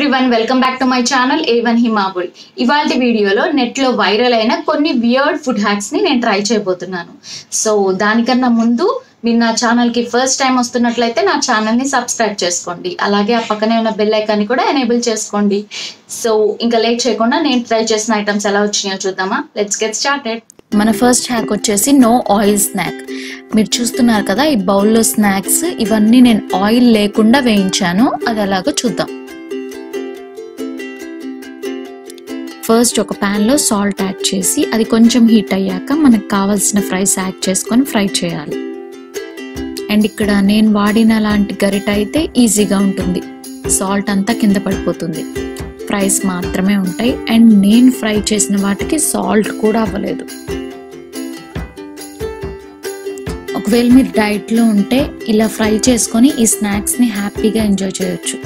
everyone welcome back to my channel A one హిమాబుల్ ఇవాళ వీడియోలో నెట్లో వైరల్ అయిన కొన్ని వియర్డ్ ఫుడ్ హ్యాక్స్ ని నేను ట్రై చేయబోతున్నాను సో దానికన్నా ముందు మీరు నా ఛానల్ కి ఫస్ట్ టైం వస్తున్నట్లయితే నా ఛానల్ ని సబ్స్క్రైబ్ చేసుకోండి అలాగే ఆ పక్కనే ఉన్న బెల్ ఐకాన్ ని కూడా ఎనేబుల్ చేసుకోండి సో ఇంకా లేట్ చేయకుండా నేను ట్రై చేసిన ఐటమ్స్ ఎలా వచ్చినాయో చూద్దామా లెట్స్ గెట్ స్టార్టెడ్ మన ఫస్ట్ హ్యాక్ వచ్చేసి నో ఆయిల్ స్నాక్ మీరు చూస్తున్నారు కదా ఈ బౌల్లో స్నాక్స్ ఇవన్నీ నేను ఆయిల్ లేకుండా వేయించాను అది ఎలాగో చూద్దాం ఫస్ట్ ఒక ప్యాన్లో సాల్ట్ యాడ్ చేసి అది కొంచెం హీట్ అయ్యాక మనకు కావాల్సిన ఫ్రైస్ యాడ్ చేసుకొని ఫ్రై చేయాలి అండ్ ఇక్కడ నేను వాడిన లాంటి గరిట అయితే ఈజీగా ఉంటుంది సాల్ట్ అంతా కింద పడిపోతుంది ఫ్రైస్ మాత్రమే ఉంటాయి అండ్ నేను ఫ్రై చేసిన వాటికి సాల్ట్ కూడా అవ్వలేదు ఒకవేళ మీరు డైట్లో ఉంటే ఇలా ఫ్రై చేసుకొని ఈ స్నాక్స్ని హ్యాపీగా ఎంజాయ్ చేయొచ్చు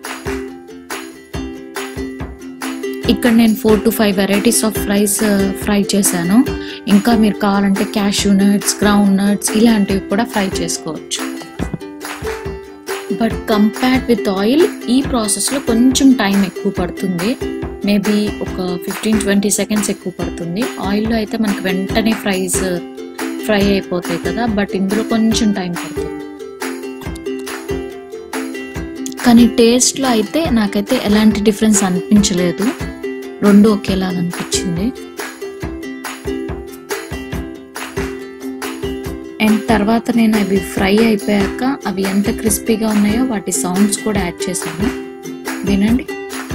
ఇక్కడ నేను four to five varieties of fries fry చేశాను ఇంకా మీరు కావాలంటే క్యాషూ నట్స్ గ్రౌండ్ నట్స్ ఇలాంటివి కూడా ఫ్రై చేసుకోవచ్చు బట్ కంపేర్డ్ విత్ ఆయిల్ ఈ ప్రాసెస్లో కొంచెం టైం ఎక్కువ పడుతుంది మేబీ ఒక ఫిఫ్టీన్ ట్వంటీ సెకండ్స్ ఎక్కువ పడుతుంది ఆయిల్లో అయితే మనకి వెంటనే ఫ్రైస్ ఫ్రై అయిపోతాయి కదా బట్ ఇందులో కొంచెం టైం పడుతుంది కానీ టేస్ట్లో అయితే నాకైతే ఎలాంటి డిఫరెన్స్ అనిపించలేదు రెండు ఒకేలాగా అనిపించింది అండ్ తర్వాత నేను అవి ఫ్రై అయిపోయాక అవి ఎంత క్రిస్పీగా ఉన్నాయో వాటి సౌండ్స్ కూడా యాడ్ చేశాను వినండి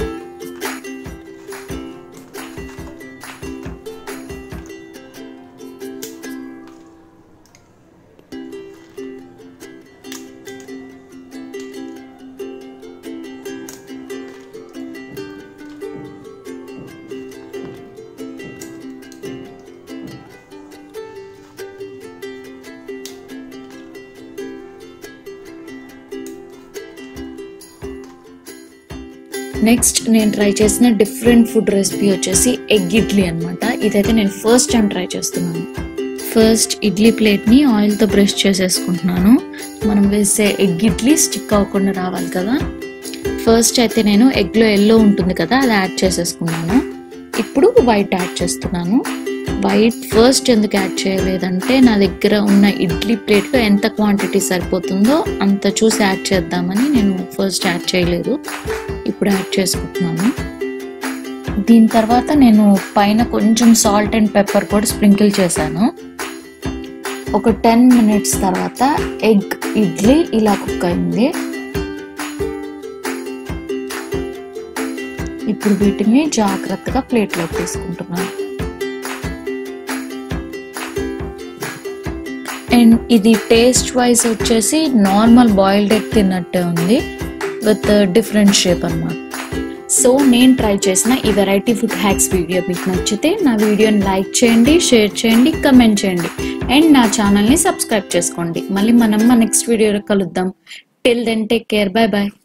నెక్స్ట్ నేను ట్రై చేసిన డిఫరెంట్ ఫుడ్ రెసిపీ వచ్చేసి ఎగ్ ఇడ్లీ అనమాట ఇదైతే నేను ఫస్ట్ టైం ట్రై చేస్తున్నాను ఫస్ట్ ఇడ్లీ ప్లేట్ని ఆయిల్తో బ్రష్ చేసేసుకుంటున్నాను మనం వేసే ఎగ్ ఇడ్లీ స్టిక్ అవ్వకుండా రావాలి కదా ఫస్ట్ అయితే నేను ఎగ్లో ఎల్లో ఉంటుంది కదా అది యాడ్ చేసేసుకున్నాను ఇప్పుడు వైట్ యాడ్ చేస్తున్నాను వైట్ ఫస్ట్ ఎందుకు యాడ్ చేయలేదంటే నా దగ్గర ఉన్న ఇడ్లీ ప్లేట్లో ఎంత క్వాంటిటీ సరిపోతుందో అంత చూసి యాడ్ చేద్దామని నేను ఫస్ట్ యాడ్ చేయలేదు ఇప్పుడు యాడ్ చేసుకుంటున్నాను దీని తర్వాత నేను పైన కొంచెం సాల్ట్ అండ్ పెప్పర్ కూడా స్ప్రింకిల్ చేశాను ఒక టెన్ మినిట్స్ తర్వాత ఎగ్ ఇడ్లీ ఇలా కుక్ అయింది ఇప్పుడు వీటిని జాగ్రత్తగా ప్లేట్లోకి తీసుకుంటున్నాను అండ్ ఇది టేస్ట్ వైజ్ వచ్చేసి నార్మల్ బాయిల్డ్ ఎగ్ తిన్నట్టే ఉంది విత్ డిఫరెంట్ షేప్ అనమాట సో నేను ట్రై చేసిన ఈ వెరైటీ ఫుడ్ హ్యాక్స్ వీడియో మీకు నచ్చితే నా వీడియోని లైక్ చేయండి షేర్ చేయండి కమెంట్ చేయండి అండ్ నా ఛానల్ని సబ్స్క్రైబ్ చేసుకోండి మళ్ళీ మనం మా నెక్స్ట్ వీడియోలో కలుద్దాం till then take care bye bye